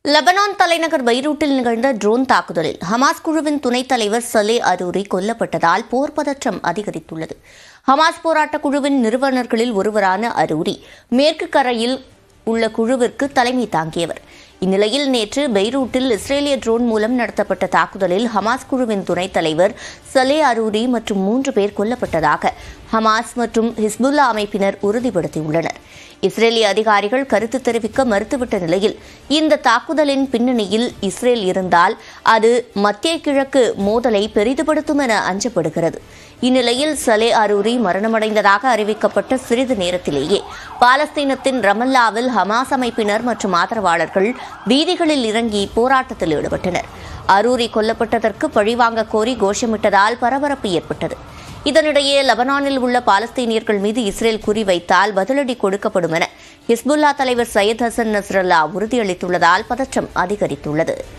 Lebanon தலைநகர் பைரூட்டில் நிகழ்ந்த drone தாக்குதலில் ஹமாஸ் குழுவின் துணைத் தலைவர் சலே அரூரி கொல்லப்பட்டதால் போர் பதற்றம் அதிகரித்துள்ளது ஹமாஸ் போராட்ட குழுவின் நிறுவனர்களில் ஒருவரான அரூரி மேற்கு கரையில் உள்ள குழுவிற்கு தலைமை தாங்கியவர் இந்நிலையில் நேற்று பெய்ரூட்டில் இஸ்ரேலிய ட்ரோன் மூலம் நடத்தப்பட்ட தாக்குதலில் ஹமாஸ் குழுவின் துணைத் தலைவர் சலே அரூரி மற்றும் மூன்று பேர் கொல்லப்பட்டதாக ஹமாஸ் மற்றும் ஹிஸ்புல்லா அமைப்பினர் உறுதிப்படுத்தியுள்ளனர் இஸ்ரேலிய அதிகாரிகள் கருத்து தெரிவிக்க மறுத்துவிட்ட நிலையில் இந்த தாக்குதலின் பின்னணியில் இஸ்ரேல் இருந்தால் அது மத்திய கிழக்கு மோதலை பெரிதுபடுத்தும் என அஞ்சப்படுகிறது இந்நிலையில் சலே அரூரி மரணமடைந்ததாக அறிவிக்கப்பட்ட சிறிது நேரத்திலேயே பாலஸ்தீனத்தின் ரமல்லாவில் ஹமாஸ் அமைப்பினர் மற்றும் ஆதரவாளர்கள் வீதிகளில் இறங்கி போராட்டத்தில் ஈடுபட்டனர் அரூரி கொல்லப்பட்டதற்கு பழிவாங்க கோரி கோஷமிட்டதால் பரபரப்பு ஏற்பட்டது இதனிடையே லெபனானில் உள்ள பாலஸ்தீனியர்கள் மீது இஸ்ரேல் குறிவைத்தால் பதிலடி கொடுக்கப்படும் என ஹிஸ்புல்லா தலைவர் சையத் ஹசன் நஸ்ரல்லா உறுதியளித்துள்ளதால் பதற்றம் அதிகரித்துள்ளது